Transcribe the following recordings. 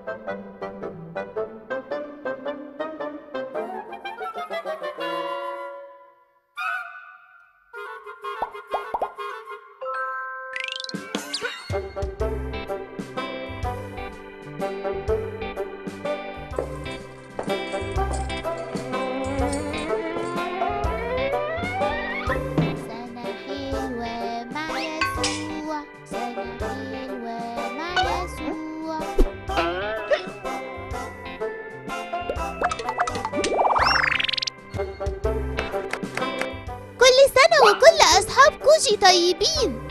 سنة حلوة مع يسوع سنة حلوة مع يسوع كل سنة وكل أصحاب كوجي طيبين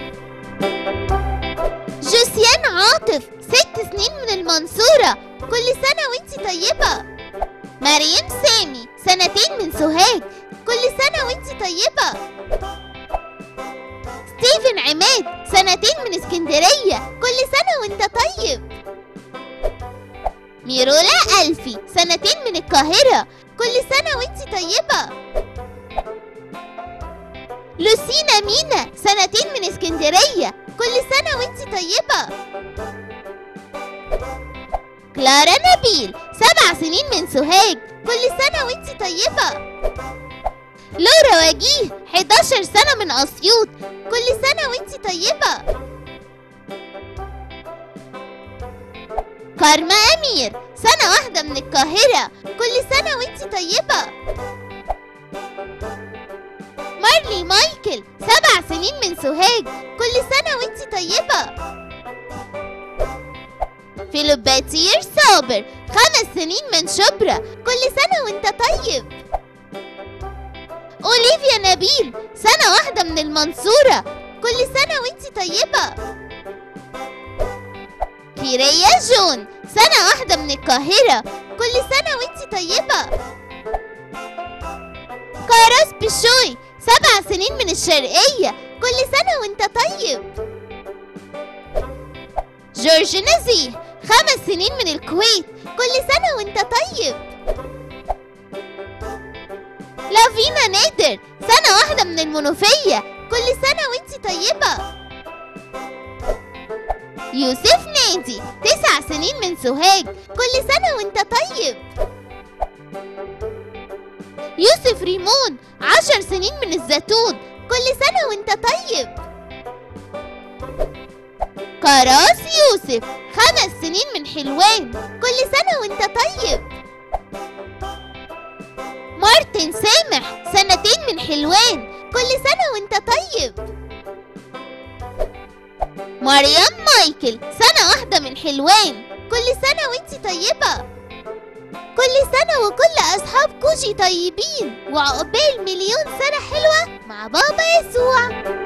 جوسيان عاطف ست سنين من المنصورة كل سنة وانتي طيبة مريم سامي سنتين من سوهاج كل سنة وانتي طيبة ستيفن عماد سنتين من اسكندرية كل سنة وانت طيب ميرولا ألفي سنتين من القاهرة كل سنة وانت طيبة لوسينا مينا سنتين من اسكندرية كل سنة وانت طيبة كلارا نبيل سبع سنين من سوهاج كل سنة وانت طيبة لورا وجيه 11 سنة من أسيوط كل سنة وانت طيبة كارما أمير سنة واحدة من القاهرة كل سنة وانت طيبة مارلي مايكل سبع سنين من سوهاج كل سنة وانت طيبة فيلوباتير صابر خمس سنين من شبرا كل سنة وانت طيب أوليفيا نبيل سنة واحدة من المنصورة كل سنة وانت طيبة كيريا جون سنة واحدة من القاهرة كل سنة وانت طيبة كاراس بشوي سبع سنين من الشرقية كل سنة وانت طيب جورج نزيه خمس سنين من الكويت كل سنة وانت طيب لافينا نادر سنة واحدة من المنوفية كل سنة وانت طيبة يوسف نادي تسع سنين من سوهاج كل سنة وانت طيب يوسف ريمون عشر سنين من الزيتون كل سنة وانت طيب كراس يوسف خمس سنين من حلوان كل سنة وانت طيب مارتن سامح سنتين من حلوان كل سنة وانت طيب مريم مايكل سنة واحدة من حلوان كل سنة وانت طيبة كل سنة وكل أصحاب كوجي طيبين وعقبال مليون سنة حلوة مع بابا يسوع